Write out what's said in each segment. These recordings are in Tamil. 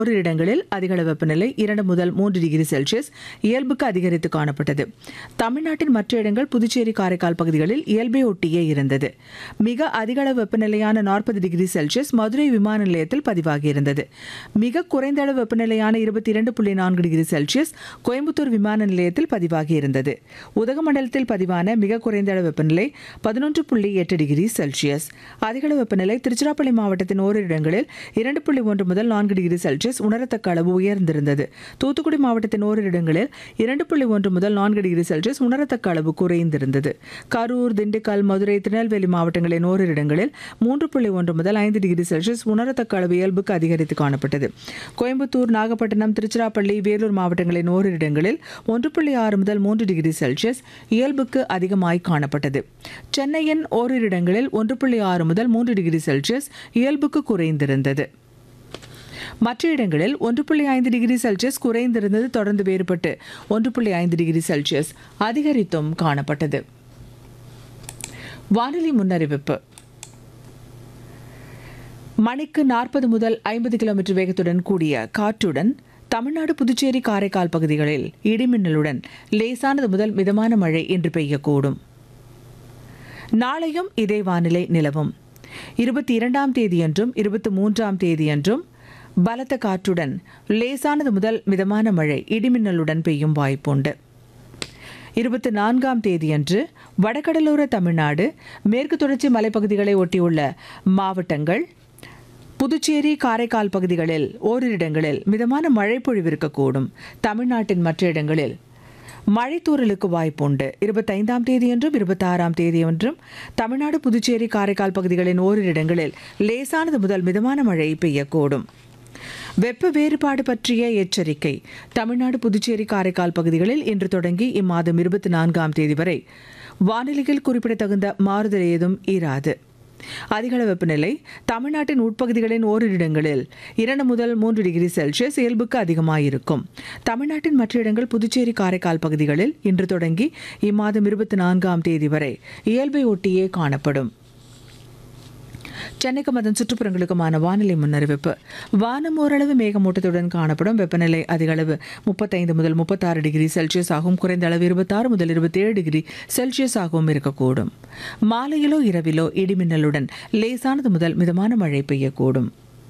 ஒரு இடங்களில் அதிகளவு வெப்பநிலை இரண்டு முதல் மூன்று டிகிரி செல்சியஸ் இயல்புக்கு அதிகரித்து காணப்பட்டது தமிழ்நாட்டின் மற்ற இடங்கள் புதுச்சேரி காரைக்கால் பகுதிகளில் இயல்பை ஒட்டியே இருந்தது மிக அதிகளவு வெப்பநிலையான நாற்பது டிகிரி செல்சியஸ் மதுரை விமான நிலையத்தில் பதிவாகியிருந்தது மிக குறைந்த அளவு வெப்பநிலையான இருபத்தி இரண்டு புள்ளி நான்கு டிகிரி செல்சியஸ் கோயம்புத்தூர் விமான நிலையத்தில் பதிவாகியிருந்தது உதகமண்டலத்தில் பதிவான மிக குறைந்த அளவு வெப்பநிலை பதினொன்று புள்ளி எட்டு டிகிரி செல்சியஸ் அதிகளவு வெப்பநிலை திருச்சிராப்பள்ளி மாவட்டத்தின் ஓரிரு இடங்களில் இரண்டு புள்ளி ஒன்று முதல் நான்கு டிகிரி செல்சியஸ் உணரத்தக்க அளவு உயர்ந்திருந்தது தூத்துக்குடி மாவட்டத்தின் ஓரிரு இடங்களில் இரண்டு புள்ளி ஒன்று முதல் நான்கு டிகிரி செல்சியஸ் உணரத்தக்க அளவு குறைந்திருந்தது கரூர் திண்டுக்கல் மதுரை திருநெல்வேலி மாவட்டங்களின் ஓரிரு இடங்களில் மூன்று புள்ளி ஒன்று முதல் ஐந்து டிகிரி செல்சியஸ் உணரத்தக்க அளவு இயல்புக்கு அதிகரித்து காணப்பட்டது கோயம்புத்தூர் நாகப்பட்டினம் திருச்சிராப்பள்ளி வேலூர் மாவட்டங்களின் ஓரிரு இடங்களில் ஒன்று புள்ளி ஆறு முதல் மூன்று டிகிரி செல்சியஸ் இயல்புக்கு அதிகமாய் காணப்பட்டது சென்னையின் ஓரிரு இடங்களில் ஒன்று புள்ளி ஆறு முதல் மூன்று டிகிரி செல்சியஸ் இயல்புக்கு குறைந்திருந்தது மற்ற இடங்களில் ஒன்று புள்ளி ஐந்து டிகிரி செல்சியஸ் குறைந்திருந்தது தொடர்ந்து வேறுபட்டு ஒன்று புள்ளி ஐந்து டிகிரி செல்சியஸ் அதிகரித்தும் காணப்பட்டது வானிலை முன்னறிவிப்பு மணிக்கு நாற்பது முதல் ஐம்பது கிலோமீட்டர் வேகத்துடன் கூடிய காற்றுடன் தமிழ்நாடு புதுச்சேரி காரைக்கால் பகுதிகளில் இடிமின்னலுடன் லேசானது முதல் மிதமான மழை இன்று பெய்யக்கூடும் நாளையும் இதே வானிலை நிலவும் இருபத்தி இரண்டாம் தேதியன்றும் இருபத்தி மூன்றாம் தேதியன்றும் பலத்த காற்றுடன் லேசானது முதல் மிதமான மழை இடிமின்னலுடன் பெய்யும் வாய்ப்புண்டு இருபத்தி நான்காம் தேதியன்று வடகடலோர தமிழ்நாடு மேற்கு தொடர்ச்சி மலைப்பகுதிகளை ஒட்டியுள்ள மாவட்டங்கள் புதுச்சேரி காரைக்கால் பகுதிகளில் ஓரிரு இடங்களில் மிதமான மழை பொழிவிருக்கக்கூடும் தமிழ்நாட்டின் மற்ற இடங்களில் மழைத்தூறலுக்கு வாய்ப்புண்டு இருபத்தைந்தாம் தேதியன்றும் இருபத்தாறாம் தேதியன்றும் தமிழ்நாடு புதுச்சேரி காரைக்கால் பகுதிகளின் ஓரிரு இடங்களில் லேசானது முதல் மிதமான மழை பெய்யக்கூடும் வெப்ப வேறுபாடு பற்றிய எச்சரிக்கை தமிழ்நாடு புதுச்சேரி காரைக்கால் பகுதிகளில் இன்று தொடங்கி இம்மாதம் இருபத்தி நான்காம் தேதி வரை வானிலையில் குறிப்பிடத்தகுந்த மாறுதல் ஏதும் இராது அதிகள வெப்பநிலை தமிழ்நாட்டின் உட்பகுதிகளின் ஓரிரு இடங்களில் இரண்டு முதல் மூன்று டிகிரி செல்சியஸ் இயல்புக்கு அதிகமாயிருக்கும் தமிழ்நாட்டின் மற்ற இடங்கள் புதுச்சேரி காரைக்கால் பகுதிகளில் இன்று தொடங்கி இம்மாதம் இருபத்தி நான்காம் தேதி வரை இயல்பை ஒட்டியே காணப்படும் சென்னைக்கும் அதன் சுற்றுப்புறங்களுக்குமான வானிலை முன்னறிவிப்பு வானம் ஓரளவு மேகமூட்டத்துடன் காணப்படும் வெப்பநிலை அதிக அளவு முப்பத்தைந்து முதல் முப்பத்தாறு டிகிரி செல்சியஸ் ஆகும் குறைந்த அளவு இருபத்தாறு முதல் இருபத்தேழு டிகிரி செல்சியஸ் ஆகவும் இருக்கக்கூடும் மாலையிலோ இரவிலோ இடிமின்னலுடன் லேசானது முதல் மிதமான மழை பெய்யக்கூடும்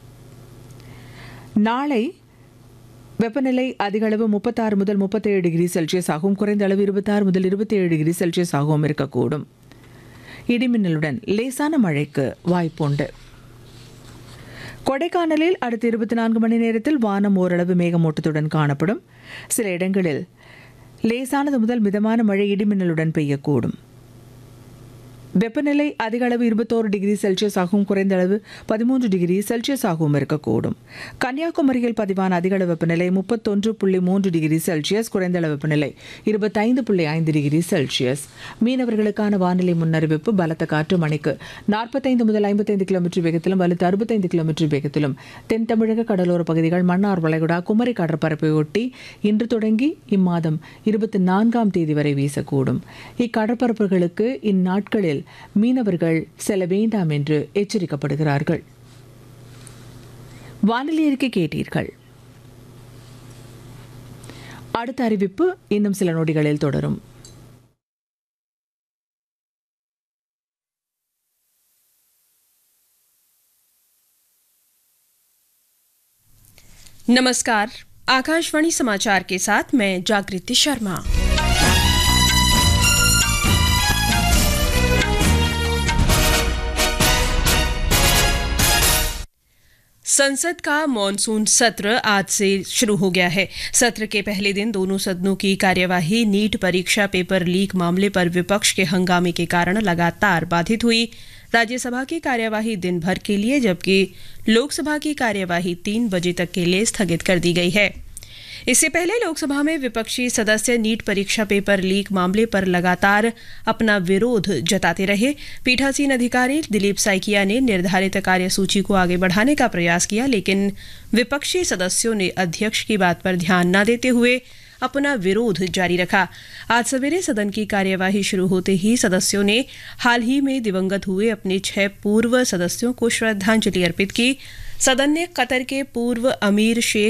நாளை வெப்பநிலை அதிக அளவு முப்பத்தாறு முதல் முப்பத்தேழு டிகிரி செல்சியஸ் ஆகும் குறைந்த அளவு இருபத்தாறு முதல் இருபத்தேழு டிகிரி செல்சியஸ் ஆகவும் இருக்கக்கூடும் இடிமின்னலுடன் லேசான மழைக்கு வாய்ப்புண்டு கொடைக்கானலில் அடுத்த இருபத்தி நான்கு மணி நேரத்தில் வானம் ஓரளவு மேகமூட்டத்துடன் காணப்படும் சில இடங்களில் லேசானது முதல் மிதமான மழை இடிமின்னலுடன் பெய்யக்கூடும் வெப்பநிலை அதிக அளவு இருபத்தோரு டிகிரி செல்சியஸ் ஆகவும் குறைந்த அளவு பதிமூன்று டிகிரி செல்சியஸ் ஆகவும் இருக்கக்கூடும் கன்னியாகுமரியில் பதிவான அதிக அளவு வெப்பநிலை முப்பத்தொன்று புள்ளி மூன்று டிகிரி செல்சியஸ் குறைந்த அளவு வெப்பநிலை இருபத்தைந்து புள்ளி ஐந்து டிகிரி செல்சியஸ் மீனவர்களுக்கான வானிலை முன்னறிவிப்பு பலத்த காற்று மணிக்கு நாற்பத்தைந்து முதல் ஐம்பத்தைந்து கிலோமீட்டர் வேகத்திலும் வலுத்து அறுபத்தைந்து கிலோமீட்டர் வேகத்திலும் தென் தமிழக கடலோர பகுதிகள் மன்னார் வளைகுடா குமரி கடற்பரப்பை ஒட்டி இன்று தொடங்கி இம்மாதம் இருபத்தி நான்காம் தேதி வரை வீசக்கூடும் இக்கடற்பரப்புகளுக்கு இந்நாட்களில் மீனவர்கள் செல்ல வேண்டாம் என்று எச்சரிக்கப்படுகிறார்கள் வானிலை அறிக்கை கேட்டீர்கள் அடுத்த அறிவிப்பு இன்னும் சில நொடிகளில் தொடரும் नमस्कार आकाशवाणी समाचार के साथ मैं जागृति शर्मा संसद का मॉनसून सत्र आज से शुरू हो गया है सत्र के पहले दिन दोनों सदनों की कार्यवाही नीट परीक्षा पेपर लीक मामले पर विपक्ष के हंगामे के कारण लगातार बाधित हुई राज्यसभा की कार्यवाही दिन भर के लिए जबकि लोकसभा की कार्यवाही तीन बजे तक के लिए स्थगित कर दी गई है इससे पहले लोकसभा में विपक्षी सदस्य नीट परीक्षा पेपर लीक मामले पर लगातार अपना विरोध जताते रहे पीठासीन अधिकारी दिलीप साइकिया ने निर्धारित कार्यसूची को आगे बढ़ाने का प्रयास किया लेकिन विपक्षी सदस्यों ने अध्यक्ष की बात पर ध्यान न देते हुए अपना विरोध जारी रखा आज सवेरे सदन की कार्यवाही शुरू होते ही सदस्यों ने हाल ही में दिवंगत हुए अपने छह पूर्व सदस्यों को श्रद्धांजलि अर्पित की सदन ने कतर के पूर्व अमीर शेख